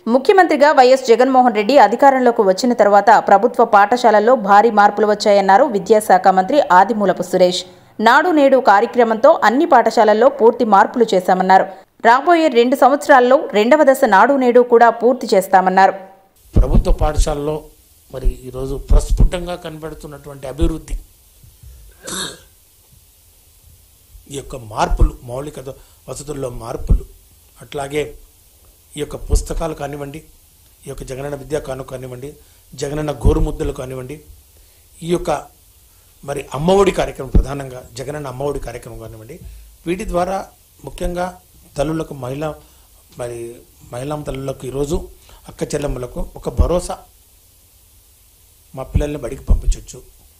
ముఖ్యమంత్రిగా వైఎస్ జగన్మోహన్ రెడ్డి అధికారంలోకి వచ్చిన తర్వాత ప్రభుత్వ పాఠశాలల్లో భారీ మార్పులు వచ్చాయన్నారు విద్యాశాఖ మంత్రి ఆదిమూలపు సురేష్ నాడు నేడు కార్యక్రమంతో అన్ని పాఠశాలల్లో పూర్తి మార్పులు చేశామన్నారు రాబోయే రెండు సంవత్సరాల్లో రెండవ దశ నాడు నేడు కూడా పూర్తి చేస్తామన్నారు ప్రభుత్వ పాఠశాలలో మరి ఈరోజు ప్రస్ఫుటంగా కనబడుతున్నటువంటి అభివృద్ధి ఈ యొక్క మార్పులు మౌలిక ద- వసతుల్లో మార్పులు అట్లాగే ఈ యొక్క పుస్తకాలు కానివ్వండి ఈ యొక్క జగనన్న విద్యా కానుక కానివ్వండి జగనన్న గోరుముద్దలు కానివ్వండి ఈ యొక్క మరి అమ్మఒడి కార్యక్రమం ప్రధానంగా జగనన్న అమ్మఒడి కార్యక్రమం కానివ్వండి వీటి ద్వారా ముఖ్యంగా తల్లులకు మహిళా మరి మహిళా తల్లులకు ఈరోజు అక్క చెల్లెమ్మలకు ఒక భరోసా మా పిల్లల్ని బడికి పంపించవచ్చు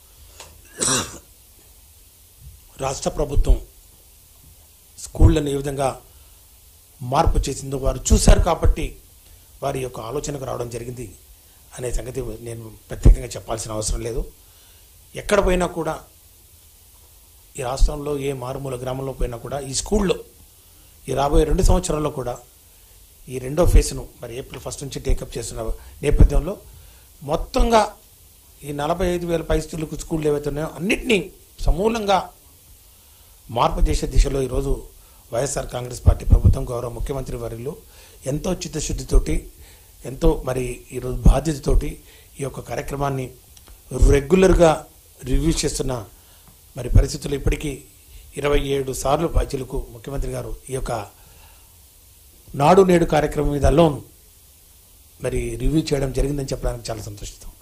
రాష్ట్ర ప్రభుత్వం స్కూళ్ళని ఏ విధంగా మార్పు చేసిందో వారు చూశారు కాబట్టి వారి యొక్క ఆలోచనకు రావడం జరిగింది అనే సంగతి నేను ప్రత్యేకంగా చెప్పాల్సిన అవసరం లేదు ఎక్కడ పోయినా కూడా ఈ రాష్ట్రంలో ఏ మారుమూల గ్రామంలో పోయినా కూడా ఈ స్కూల్లో ఈ రాబోయే రెండు సంవత్సరాల్లో కూడా ఈ రెండో ఫేజ్ను మరి ఏప్రిల్ ఫస్ట్ నుంచి టేకప్ చేస్తున్న నేపథ్యంలో మొత్తంగా ఈ నలభై ఐదు వేల పరిస్థితులకు స్కూళ్ళు ఏవైతే ఉన్నాయో అన్నిటినీ సమూలంగా మార్పు చేసే దిశలో ఈరోజు వైఎస్ఆర్ కాంగ్రెస్ పార్టీ ప్రభుత్వం గౌరవ ముఖ్యమంత్రి వర్యులు ఎంతో చిత్తశుద్ధితోటి ఎంతో మరి ఈరోజు బాధ్యతతోటి ఈ యొక్క కార్యక్రమాన్ని రెగ్యులర్గా రివ్యూ చేస్తున్న మరి పరిస్థితులు ఇప్పటికీ ఇరవై ఏడు సార్లు బాధ్యులకు ముఖ్యమంత్రి గారు ఈ యొక్క నాడు నేడు కార్యక్రమం మీద లోన్ మరి రివ్యూ చేయడం జరిగిందని చెప్పడానికి చాలా సంతోషిస్తాం